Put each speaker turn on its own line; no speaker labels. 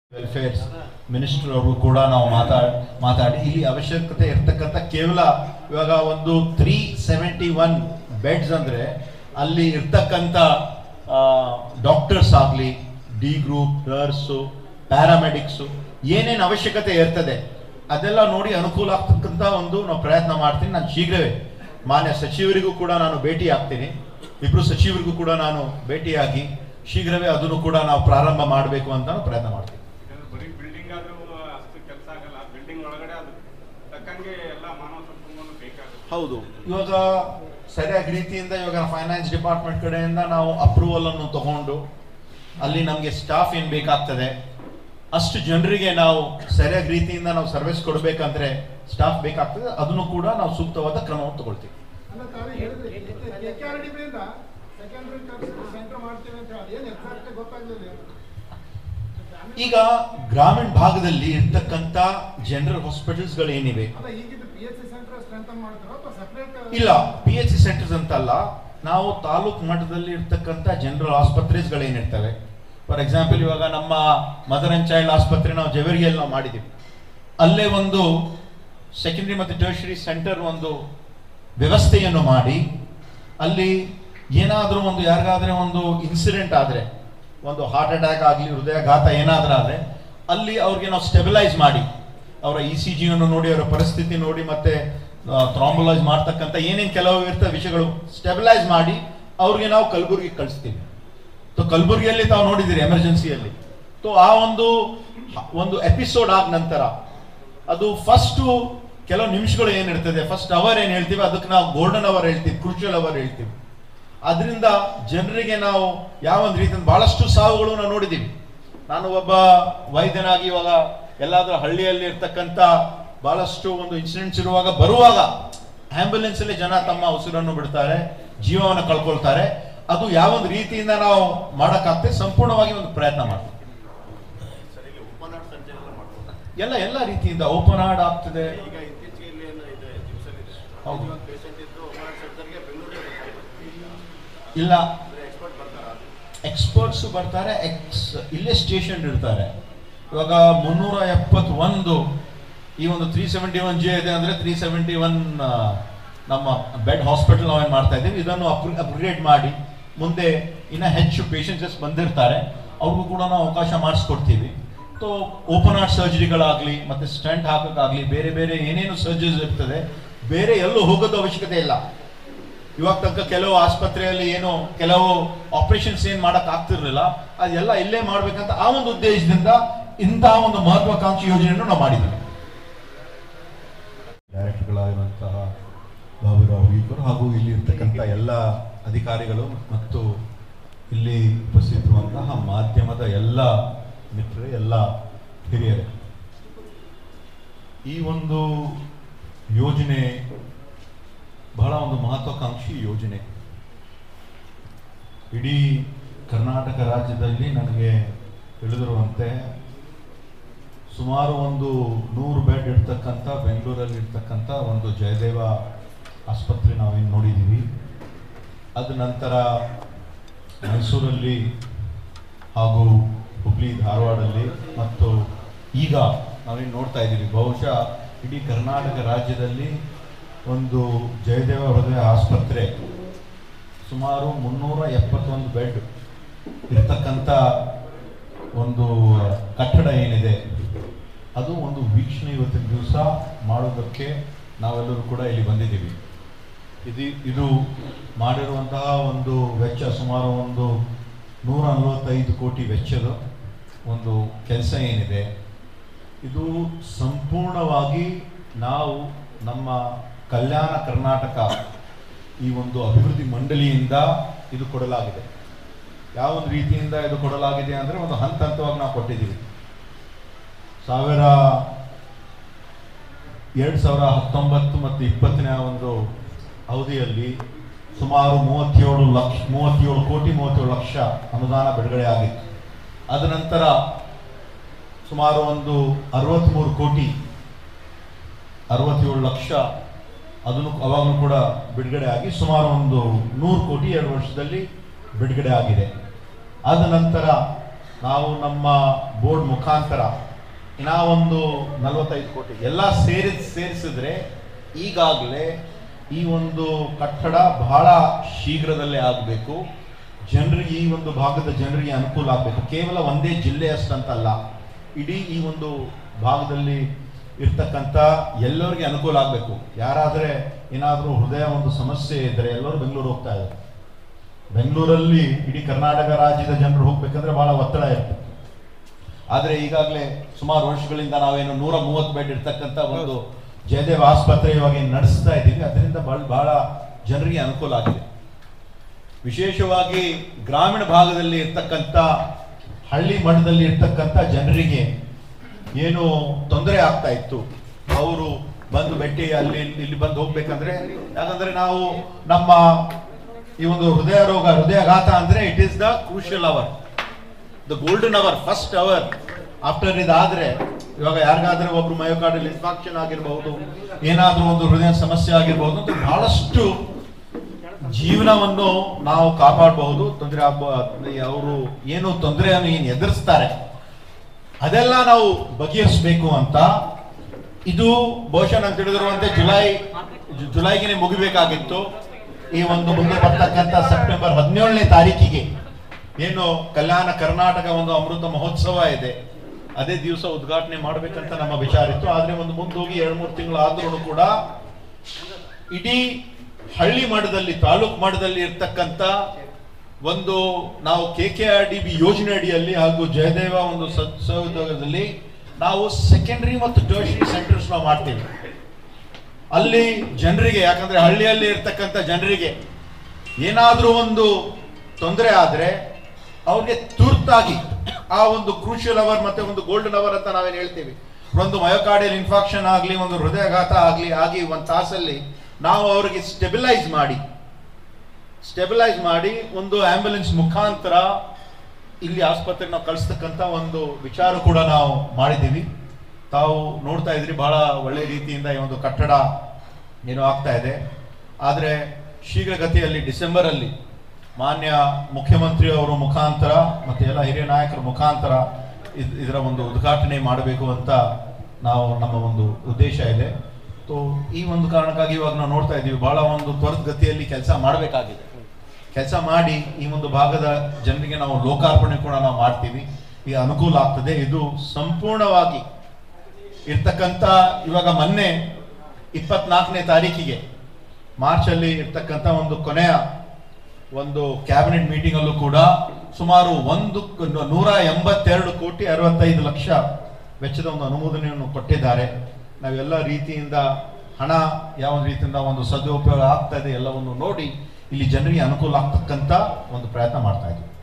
Welfare minister ಅವರು ಕೂಡ ನಾವು ಮಾತಾಡ್ ಮಾತಾಡಿ ಇಲ್ಲಿ ಅವಶ್ಯಕತೆ ಇರ್ತಕ್ಕಂಥ ಕೇವಲ ಇವಾಗ ಒಂದು ತ್ರೀ ಸೆವೆಂಟಿ ಒನ್ ಬೆಡ್ಸ್ ಅಂದ್ರೆ ಅಲ್ಲಿ ಇರ್ತಕ್ಕಂಥ ಡಾಕ್ಟರ್ಸ್ ಆಗಲಿ ಡಿ ಗ್ರೂಪ್ ನರ್ಸು ಪ್ಯಾರಾಮೆಡಿಕ್ಸು ಏನೇನು ಅವಶ್ಯಕತೆ ಇರ್ತದೆ ಅದೆಲ್ಲ ನೋಡಿ ಅನುಕೂಲ ಆಗ್ತಕ್ಕಂಥ ಒಂದು ನಾವು ಪ್ರಯತ್ನ ಮಾಡ್ತೀನಿ ನಾನು ಶೀಘ್ರವೇ ಮಾನ್ಯ ಸಚಿವರಿಗೂ ಕೂಡ ನಾನು ಭೇಟಿ ಆಗ್ತೀನಿ ಇಬ್ರು ಸಚಿವರಿಗೂ ಕೂಡ ನಾನು ಭೇಟಿಯಾಗಿ ಶೀಘ್ರವೇ ಅದನ್ನು ಕೂಡ ನಾವು ಪ್ರಾರಂಭ ಮಾಡಬೇಕು ಅಂತ ನಾನು ಪ್ರಯತ್ನ ಮಾಡ್ತೀನಿ
ಯಾಕಂದ್ರೆ ಬರೀ ಬಿಲ್ಡಿಂಗ್ ಆದ್ರೂ ಅಷ್ಟು ಕೆಲಸ ಆಗಲ್ಲ ಬಿಲ್ಡಿಂಗ್ ಒಳಗಡೆ ಅದು ತಕ್ಕಂಗೆ ಎಲ್ಲ ಮಾನವ ಸಂಪನ್ಮೂಲ ಬೇಕಾಗುತ್ತೆ
ಹೌದು ಇವಾಗ ಸರಿಯಾಗಿ ರೀತಿಯಿಂದ ಇವಾಗ ಫೈನಾನ್ಸ್ ಡಿಪಾರ್ಟ್ಮೆಂಟ್ ಕಡೆಯಿಂದ ನಾವು ಅಪ್ರೂವಲ್ ಅನ್ನು ತಗೊಂಡು ಅಲ್ಲಿ ನಮಗೆ ಸ್ಟಾಫ್ ಏನ್ ಬೇಕಾಗ್ತದೆ ಅಷ್ಟು ಜನರಿಗೆ ನಾವು ಸರಿಯಾಗಿ ರೀತಿಯಿಂದ ನಾವು ಸರ್ವಿಸ್ ಕೊಡಬೇಕಂದ್ರೆ ಸ್ಟಾಫ್ ಬೇಕಾಗ್ತದೆ ಅದನ್ನು ಕೂಡ ನಾವು ಸೂಕ್ತವಾದ ಕ್ರಮವನ್ನು ತಗೊಳ್ತೀವಿ
ಅಲ್ಲ ತಾವೇ ಹೇಳಿದ್ರಿ ಕೆಕೆಆರ್ಡಿಬಿಯಿಂದ ಸೆಕೆಂಡ್ರಿ ಸೆಂಟರ್ ಮಾಡ್ತೀವಿ ಅಂತ ಹೇಳಿ ಏನು ಎಕ್ಸಾಕ್ಟ್ ಗೊತ್ತಾಗ್ಲಿಲ್ಲ
ಈಗ ಗ್ರಾಮೀಣ ಭಾಗದಲ್ಲಿ ಇರ್ತಕ್ಕಂಥ ಜನರಲ್ ಹಾಸ್ಪಿಟಲ್ಸ್ಗಳು ಏನಿವೆ
ಅಲ್ಲ ಈಗಿದ್ದು P H C centre strengthen ಮಾಡ್ತಾರೋ ಅಥವಾ ಸಪ್ರೇಟ್
ಇಲ್ಲ ಪಿ ಎಚ್ ಸಿ ಸೆಂಟರ್ಸ್ ಅಂತಲ್ಲ ನಾವು ತಾಲೂಕು ಮಟ್ಟದಲ್ಲಿ ಇರ್ತಕ್ಕಂಥ ಜನರಲ್ ಆಸ್ಪತ್ರೆಗಳೇನಿರ್ತವೆ ಫಾರ್ ಎಕ್ಸಾಂಪಲ್ ಇವಾಗ ನಮ್ಮ ಮದರ್ ಅಂಡ್ ಚೈಲ್ಡ್ ಆಸ್ಪತ್ರೆ ನಾವು ಜವೇರಿಯಲ್ಲಿ ನಾವು ಮಾಡಿದ್ದೀವಿ ಅಲ್ಲೇ ಒಂದು ಸೆಕೆಂಡರಿ ಮತ್ತು ಟರ್ಷರಿ ಸೆಂಟರ್ ಒಂದು ವ್ಯವಸ್ಥೆಯನ್ನು ಮಾಡಿ ಅಲ್ಲಿ ಏನಾದರೂ ಒಂದು ಯಾರಿಗಾದ್ರೆ ಒಂದು ಇನ್ಸಿಡೆಂಟ್ ಆದರೆ ಒಂದು ಹಾರ್ಟ್ ಅಟ್ಯಾಕ್ ಆಗಲಿ ಹೃದಯಾಘಾತ ಏನಾದರೂ ಆದರೆ ಅಲ್ಲಿ ಅವ್ರಿಗೆ ನಾವು ಸ್ಟೆಬಿಲೈಸ್ ಮಾಡಿ ಅವರ ಇ ಸಿ ಜಿಯನ್ನು ನೋಡಿ ಅವರ ಪರಿಸ್ಥಿತಿ ನೋಡಿ ಮತ್ತೆ ಥ್ರಾಂಬಲೈಸ್ ಮಾಡ್ತಕ್ಕಂಥ ಏನೇನು ಕೆಲವು ಇರ್ತವೆ ವಿಷಯಗಳು ಸ್ಟೆಬಿಲೈಸ್ ಮಾಡಿ ಅವ್ರಿಗೆ ನಾವು ಕಲಬುರ್ಗಿ ಕಳಿಸ್ತೀವಿ ಸೊ ಕಲಬುರ್ಗಿಯಲ್ಲಿ ತಾವು ನೋಡಿದ್ದೀರಿ ಎಮರ್ಜೆನ್ಸಿಯಲ್ಲಿ ಸೊ ಆ ಒಂದು ಒಂದು ಎಪಿಸೋಡ್ ಆದ ನಂತರ ಅದು ಫಸ್ಟ್ ಕೆಲವು ನಿಮಿಷಗಳು ಏನಿರ್ತದೆ ಫಸ್ಟ್ ಅವರ್ ಏನ್ ಹೇಳ್ತೀವಿ ಅದಕ್ಕೆ ನಾವು ಗೋಲ್ಡನ್ ಅವರ್ ಹೇಳ್ತೀವಿ ಕ್ರೂಷಿಯಲ್ ಅವರ್ ಹೇಳ್ತೀವಿ ಅದರಿಂದ ಜನರಿಗೆ ನಾವು ಯಾವ ಒಂದು ರೀತಿಯಿಂದ ಬಹಳಷ್ಟು ಸಾವುಗಳು ನಾವು ನೋಡಿದ್ದೀವಿ ನಾನು ಒಬ್ಬ ವೈದ್ಯನಾಗಿ ಇವಾಗ ಎಲ್ಲಾದ್ರೂ ಹಳ್ಳಿಯಲ್ಲಿ ಇರ್ತಕ್ಕಂಥ ಬಹಳಷ್ಟು ಒಂದು ಇನ್ಸಿಡೆಂಟ್ಸ್ ಇರುವಾಗ ಬರುವಾಗ ಆಂಬ್ಯುಲೆನ್ಸ್ ಅಲ್ಲಿ ಜನ ತಮ್ಮ ಉಸಿರನ್ನು ಬಿಡ್ತಾರೆ ಜೀವವನ್ನು ಕಳ್ಕೊಳ್ತಾರೆ ಅದು ಯಾವ ಒಂದು ರೀತಿಯಿಂದ ನಾವು ಮಾಡಕ್ಕಾಗ್ತದೆ ಸಂಪೂರ್ಣವಾಗಿ ಒಂದು ಪ್ರಯತ್ನ ಮಾಡ್ತೀವಿ
ಸರಿಗೆ ಉಪನಾಡ್ ಸಂಚಲನ ಮಾಡ್ಬೋದು
ಎಲ್ಲ ಎಲ್ಲ ರೀತಿಯಿಂದ ಓಪನ್ ಹಾರ್ಡ್ ಆಗ್ತದೆ
ಈಗ ಇತ್ತೀಚೆಗೆ ಇಲ್ಲಿ ಏನು ಇದೆ ಜಿಮ್ಸಲ್ ಇದೆ
ಹೌದು.
ಒಂದು ಪೇಷಂಟ್ ಇದ್ದು ಉಪನಾಡ್ ಸೆಂಟರ್ಗೆ ಬೆಂಗಳೂರಿಗೆ ಬರ್ತಾರೆ
ಇಲ್ಲ
ಅಂದ್ರೆ ಎಕ್ಸ್ಪರ್ಟ್ ಬರ್ತಾರ
ಎಕ್ಸ್ಪರ್ಟ್ಸ್ ಬರ್ತಾರೆ ಎಕ್ಸ್ ಇಲ್ಲೇ ಸ್ಟೇಷನ್ ಇರ್ತಾರೆ ಇವಾಗ ಮುನ್ನೂರ ಎಪ್ಪತ್ತೊಂದು ಈ ಒಂದು ತ್ರೀ ಸೆವೆಂಟಿ ಒನ್ ಜೆ ಇದೆ ಅಂದ್ರೆ ತ್ರೀ ಸೆವೆಂಟಿ ಒನ್ ನಮ್ಮ ಬೆಡ್ ಹಾಸ್ಪಿಟಲ್ ನಾವೇನು ಮಾಡ್ತಾ ಇದ್ದೀವಿ ಇದನ್ನು ಅಪ್ಗ್ರೇಡ್ ಮಾಡಿ ಮುಂದೆ ಇನ್ನ ಹೆಚ್ಚು ಪೇಷಂಟ್ಸ್ ಬಂದಿರ್ತಾರೆ ಅವ್ರಿಗೂ ಕೂಡ ನಾವು ಅವಕಾಶ ಮಾಡಿಸ್ಕೊಡ್ತೀವಿ ಸೊ ಓಪನ್ ಹಾರ್ಟ್ ಸರ್ಜರಿಗಳಾಗಲಿ ಮತ್ತೆ ಸ್ಟಂಟ್ ಹಾಕೋಕ್ಕಾಗಲಿ ಬೇರೆ ಬೇರೆ ಏನೇನು ಸರ್ಜರೀಸ್ ಇರ್ತದೆ ಬೇರೆ ಎಲ್ಲೂ ಹೋಗೋದು ಅವಶ್ಯಕತೆ ಇಲ್ಲ ಇವಾಗ ತನಕ ಕೆಲವು ಆಸ್ಪತ್ರೆಯಲ್ಲಿ ಏನು ಕೆಲವು ಆಪರೇಷನ್ಸ್ ಏನ್ ಮಾಡಕ್ ಆಗ್ತಿರ್ಲಿಲ್ಲ ಅದೆಲ್ಲ ಇಲ್ಲೇ ಮಾಡ್ಬೇಕಂತ ಆ ಒಂದು ಉದ್ದೇಶದಿಂದ ಇಂತಹ ಒಂದು ಮಹತ್ವಾಕಾಂಕ್ಷಿ ಯೋಜನೆಯನ್ನು ನಾವು ಮಾಡಿದ್ದೀವಿ ಡೈರೆಕ್ಟರ್ಗಳಾಗಿರುವಂತಹ ಬಾಬುರಾವ್ ಈಕರು ಹಾಗೂ ಇಲ್ಲಿ ಇರ್ತಕ್ಕಂಥ ಎಲ್ಲ ಅಧಿಕಾರಿಗಳು ಮತ್ತು ಇಲ್ಲಿ ಉಪಸ್ಥಿತರುವಂತಹ ಮಾಧ್ಯಮದ ಎಲ್ಲ ಮಿತ್ರರೇ ಎಲ್ಲ ಹಿರಿಯರೇ ಈ ಒಂದು ಯೋಜನೆ ಬಹಳ ಒಂದು ಮಹತ್ವಾಕಾಂಕ್ಷಿ ಯೋಜನೆ ಇಡೀ ಕರ್ನಾಟಕ ರಾಜ್ಯದಲ್ಲಿ ನನಗೆ ತಿಳಿದಿರುವಂತೆ ಸುಮಾರು ಒಂದು ನೂರು ಬೆಡ್ ಇರ್ತಕ್ಕಂಥ ಬೆಂಗಳೂರಲ್ಲಿ ಇರ್ತಕ್ಕಂಥ ಒಂದು ಜಯದೇವ ಆಸ್ಪತ್ರೆ ನಾವೇನು ನೋಡಿದ್ದೀವಿ ಅದ ನಂತರ ಮೈಸೂರಲ್ಲಿ ಹಾಗೂ ಹುಬ್ಳಿ ಧಾರವಾಡಲ್ಲಿ ಮತ್ತು ಈಗ ನಾವೇನು ನೋಡ್ತಾ ಇದ್ದೀವಿ ಬಹುಶಃ ಇಡೀ ಕರ್ನಾಟಕ ರಾಜ್ಯದಲ್ಲಿ ಒಂದು ಜಯದೇವ ಹೃದಯ ಆಸ್ಪತ್ರೆ ಸುಮಾರು ಮುನ್ನೂರ ಎಪ್ಪತ್ತೊಂದು ಬೆಡ್ ಇರ್ತಕ್ಕಂಥ ಒಂದು ಕಟ್ಟಡ ಏನಿದೆ ಅದು ಒಂದು ವೀಕ್ಷಣೆ ಇವತ್ತಿನ ದಿವಸ ಮಾಡೋದಕ್ಕೆ ನಾವೆಲ್ಲರೂ ಕೂಡ ಇಲ್ಲಿ ಬಂದಿದ್ದೀವಿ ಇದು ಇದು ಮಾಡಿರುವಂತಹ ಒಂದು ವೆಚ್ಚ ಸುಮಾರು ಒಂದು ನೂರ ನಲವತ್ತೈದು ಕೋಟಿ ವೆಚ್ಚದ ಒಂದು ಕೆಲಸ ಏನಿದೆ ಇದು ಸಂಪೂರ್ಣವಾಗಿ ನಾವು ನಮ್ಮ ಕಲ್ಯಾಣ ಕರ್ನಾಟಕ ಈ ಒಂದು ಅಭಿವೃದ್ಧಿ ಮಂಡಳಿಯಿಂದ ಇದು ಕೊಡಲಾಗಿದೆ ಯಾವ ಒಂದು ರೀತಿಯಿಂದ ಇದು ಕೊಡಲಾಗಿದೆ ಅಂದರೆ ಒಂದು ಹಂತ ಹಂತವಾಗಿ ನಾವು ಕೊಟ್ಟಿದ್ದೀವಿ ಸಾವಿರ ಎರಡು ಸಾವಿರ ಹತ್ತೊಂಬತ್ತು ಮತ್ತು ಇಪ್ಪತ್ತನೇ ಒಂದು ಅವಧಿಯಲ್ಲಿ ಸುಮಾರು ಮೂವತ್ತೇಳು ಲಕ್ಷ ಮೂವತ್ತೇಳು ಕೋಟಿ ಮೂವತ್ತೇಳು ಲಕ್ಷ ಅನುದಾನ ಬಿಡುಗಡೆ ಆಗಿತ್ತು ಅದ ನಂತರ ಸುಮಾರು ಒಂದು ಅರವತ್ತ್ಮೂರು ಕೋಟಿ ಅರವತ್ತೇಳು ಲಕ್ಷ ಅದನ್ನು ಅವಾಗಲೂ ಕೂಡ ಬಿಡುಗಡೆ ಆಗಿ ಸುಮಾರು ಒಂದು ನೂರು ಕೋಟಿ ಎರಡು ವರ್ಷದಲ್ಲಿ ಬಿಡುಗಡೆ ಆಗಿದೆ ಆದ ನಂತರ ನಾವು ನಮ್ಮ ಬೋರ್ಡ್ ಮುಖಾಂತರ ಇನ್ನ ಒಂದು ನಲವತ್ತೈದು ಕೋಟಿ ಎಲ್ಲ ಸೇರಿ ಸೇರಿಸಿದ್ರೆ ಈಗಾಗಲೇ ಈ ಒಂದು ಕಟ್ಟಡ ಬಹಳ ಶೀಘ್ರದಲ್ಲೇ ಆಗಬೇಕು ಜನರಿಗೆ ಈ ಒಂದು ಭಾಗದ ಜನರಿಗೆ ಅನುಕೂಲ ಆಗಬೇಕು ಕೇವಲ ಒಂದೇ ಜಿಲ್ಲೆ ಅಷ್ಟಂತಲ್ಲ ಇಡೀ ಈ ಒಂದು ಭಾಗದಲ್ಲಿ ಇರ್ತಕ್ಕಂಥ ಎಲ್ಲರಿಗೆ ಅನುಕೂಲ ಆಗಬೇಕು ಯಾರಾದರೆ ಏನಾದರೂ ಹೃದಯ ಒಂದು ಸಮಸ್ಯೆ ಇದ್ದರೆ ಎಲ್ಲರೂ ಬೆಂಗಳೂರು ಹೋಗ್ತಾ ಇದ್ದಾರೆ ಬೆಂಗಳೂರಲ್ಲಿ ಇಡೀ ಕರ್ನಾಟಕ ರಾಜ್ಯದ ಜನರು ಹೋಗ್ಬೇಕಂದ್ರೆ ಬಹಳ ಒತ್ತಡ ಇರ್ತದೆ ಆದರೆ ಈಗಾಗಲೇ ಸುಮಾರು ವರ್ಷಗಳಿಂದ ನಾವೇನು ನೂರ ಮೂವತ್ತು ಬೆಡ್ ಇರ್ತಕ್ಕಂಥ ಒಂದು ಜಯದೇವ ಆಸ್ಪತ್ರೆ ಇವಾಗ ಏನ್ ನಡೆಸ್ತಾ ಇದ್ದೀವಿ ಅದರಿಂದ ಬಹಳ ಬಹಳ ಜನರಿಗೆ ಅನುಕೂಲ ಆಗಿದೆ ವಿಶೇಷವಾಗಿ ಗ್ರಾಮೀಣ ಭಾಗದಲ್ಲಿ ಇರ್ತಕ್ಕಂಥ ಹಳ್ಳಿ ಮಟ್ಟದಲ್ಲಿ ಇರ್ತಕ್ಕಂಥ ಜನರಿಗೆ ಏನು ತೊಂದರೆ ಆಗ್ತಾ ಇತ್ತು ಅವರು ಬಂದು ಭೇಟಿ ಅಲ್ಲಿ ಇಲ್ಲಿ ಬಂದು ಹೋಗ್ಬೇಕಂದ್ರೆ ಯಾಕಂದ್ರೆ ನಾವು ನಮ್ಮ ಈ ಒಂದು ಹೃದಯ ರೋಗ ಹೃದಯಾಘಾತ ಅಂದ್ರೆ it is the crucial hour the golden hour first hour after ಇದಾದ್ರೆ ಇವಾಗ ಯಾರಿಗಾದ್ರೆ ಒಬ್ರು ಮಯೋಕಾರ್ಡಲ್ ಇನ್ಫಾಕ್ಷನ್ ಆಗಿರಬಹುದು ಏನಾದ್ರೂ ಒಂದು ಹೃದಯ ಸಮಸ್ಯೆ ಆಗಿರಬಹುದು ಅಂತ ಬಹಳಷ್ಟು ಜೀವನವನ್ನು ನಾವು ಕಾಪಾಡಬಹುದು ತೊಂದರೆ ಅವರು ಏನು ತೊಂದರೆಯನ್ನು ಏನು ಎದುರಿಸ್ತಾರೆ ಅದೆಲ್ಲ ನಾವು ಬಗೆಹರಿಸಬೇಕು ಅಂತ ಇದು ಬಹುಶಃ ನಾನು ತಿಳಿದಿರುವಂತೆ ಜುಲೈ ಜು- ಜುಲೈಗೆ ಮುಗಿಬೇಕಾಗಿತ್ತು ಈ ಒಂದು ಮುಂದೆ ಬರ್ತಕ್ಕಂಥ ಸೆಪ್ಟೆಂಬರ್ ಹದಿನೇಳನೇ ತಾರೀಕಿಗೆ ಏನು ಕಲ್ಯಾಣ ಕರ್ನಾಟಕ ಒಂದು ಅಮೃತ ಮಹೋತ್ಸವ ಇದೆ ಅದೇ ದಿವಸ ಉದ್ಘಾಟನೆ ಮಾಡಬೇಕಂತ ನಮ್ಮ ವಿಚಾರ ಇತ್ತು ಆದ್ರೆ ಒಂದು ಮುಂದೋಗಿ ಎರಡು ಮೂರು ತಿಂಗಳು ಆದ್ರೂ ಕೂಡ ಇಡೀ ಹಳ್ಳಿ ಮಟ್ಟದಲ್ಲಿ ತಾಲೂಕು ಮಟ್ಟದಲ್ಲಿ ಇರ್ತಕ್ಕಂಥ ಒಂದು ನಾವು K K R D B ಯೋಜನೆ ಅಡಿಯಲ್ಲಿ ಹಾಗೂ ಜಯದೇವ ಒಂದು ಸಹೋದ್ಯೋಗದಲ್ಲಿ ನಾವು ಸೆಕೆಂಡರಿ ಮತ್ತು ಟರ್ಷರಿ ಸೆಂಟರ್ಸ್ ನಾವು ಮಾಡ್ತೀವಿ ಅಲ್ಲಿ ಜನರಿಗೆ ಯಾಕಂದ್ರೆ ಹಳ್ಳಿಯಲ್ಲಿ ಇರ್ತಕ್ಕಂಥ ಜನರಿಗೆ ಏನಾದರೂ ಒಂದು ತೊಂದರೆ ಆದ್ರೆ ಅವ್ರಿಗೆ ತುರ್ತಾಗಿ ಆ ಒಂದು ಕ್ರೂಷಿಯಲ್ ಅವರ್ ಮತ್ತೆ ಒಂದು ಗೋಲ್ಡನ್ ಅವರ್ ಅಂತ ನಾವೇನು ಹೇಳ್ತೀವಿ ಒಂದು ಮಯೋಕಾರ್ಡಿಯಲ್ ಇನ್ಫಾಕ್ಷನ್ ಆಗಲಿ ಒಂದು ಹೃದಯಾಘಾತ ಆಗಲಿ ಆಗಿ ಒಂದು ತಾಸಲ್ಲಿ ನಾವು ಅವರಿಗೆ ಸ್ಟೆಬಿಲೈಸ್ ಮಾಡಿ ಸ್ಟೆಬಿಲೈಸ್ ಮಾಡಿ ಒಂದು ಆಂಬ್ಯುಲೆನ್ಸ್ ಮುಖಾಂತರ ಇಲ್ಲಿ ಆಸ್ಪತ್ರೆಗೆ ನಾವು ಕಳಿಸ್ತಕ್ಕಂಥ ಒಂದು ವಿಚಾರ ಕೂಡ ನಾವು ಮಾಡಿದ್ದೀವಿ ತಾವು ನೋಡ್ತಾ ಇದ್ರಿ ಬಹಳ ಒಳ್ಳೆ ರೀತಿಯಿಂದ ಈ ಒಂದು ಕಟ್ಟಡ ಏನು ಆಗ್ತಾ ಇದೆ ಆದರೆ ಶೀಘ್ರಗತಿಯಲ್ಲಿ ಡಿಸೆಂಬರ್ ಅಲ್ಲಿ ಮಾನ್ಯ ಮುಖ್ಯಮಂತ್ರಿ ಅವರ ಮುಖಾಂತರ ಮತ್ತೆ ಎಲ್ಲ ಹಿರಿಯ ನಾಯಕರ ಮುಖಾಂತರ ಇದ್- ಇದರ ಒಂದು ಉದ್ಘಾಟನೆ ಮಾಡಬೇಕು ಅಂತ ನಾವು ನಮ್ಮ ಒಂದು ಉದ್ದೇಶ ಇದೆ ಸೊ ಈ ಒಂದು ಕಾರಣಕ್ಕಾಗಿ ಇವಾಗ ನಾವು ನೋಡ್ತಾ ಇದ್ದೀವಿ ಬಹಳ ಒಂದು ತ್ವರಿತಗತಿಯಲ್ಲಿ ಕೆಲಸ ಮಾಡಬೇಕಾಗಿದೆ ಕೆಲಸ ಮಾಡಿ ಈ ಒಂದು ಭಾಗದ ಜನರಿಗೆ ನಾವು ಲೋಕಾರ್ಪಣೆ ಕೂಡ ನಾವು ಮಾಡ್ತೀವಿ ಈ ಅನುಕೂಲ ಆಗ್ತದೆ ಇದು ಸಂಪೂರ್ಣವಾಗಿ ಇರ್ತಕ್ಕಂಥ ಇವಾಗ ಮೊನ್ನೆ ಇಪ್ಪತ್ನಾಲ್ಕನೇ ತಾರೀಕಿಗೆ ಮಾರ್ಚ್ ಅಲ್ಲಿ ಇರ್ತಕ್ಕಂಥ ಒಂದು ಕೊನೆಯ ಒಂದು ಕ್ಯಾಬಿನೆಟ್ ಮೀಟಿಂಗ್ ಅಲ್ಲೂ ಕೂಡ ಸುಮಾರು ಒಂದು ಕ- ನೂರ ಎಂಬತ್ತೆರಡು ಕೋಟಿ ಅರವತ್ತೈದು ಲಕ್ಷ ವೆಚ್ಚದ ಒಂದು ಅನುಮೋದನೆಯನ್ನು ಕೊಟ್ಟಿದ್ದಾರೆ ನಾವೆಲ್ಲ ರೀತಿಯಿಂದ ಹಣ ಯಾವ ರೀತಿಯಿಂದ ಒಂದು ಸದುಪಯೋಗ ಆಗ್ತಾ ಇದೆ ಎಲ್ಲವನ್ನು ನೋಡಿ ಇಲ್ಲಿ ಜನರಿಗೆ ಅನುಕೂಲ ಆಗ್ತಕ್ಕಂಥ ಒಂದು ಪ್ರಯತ್ನ ಮಾಡ್ತಾ ಇದ್ದೀವಿ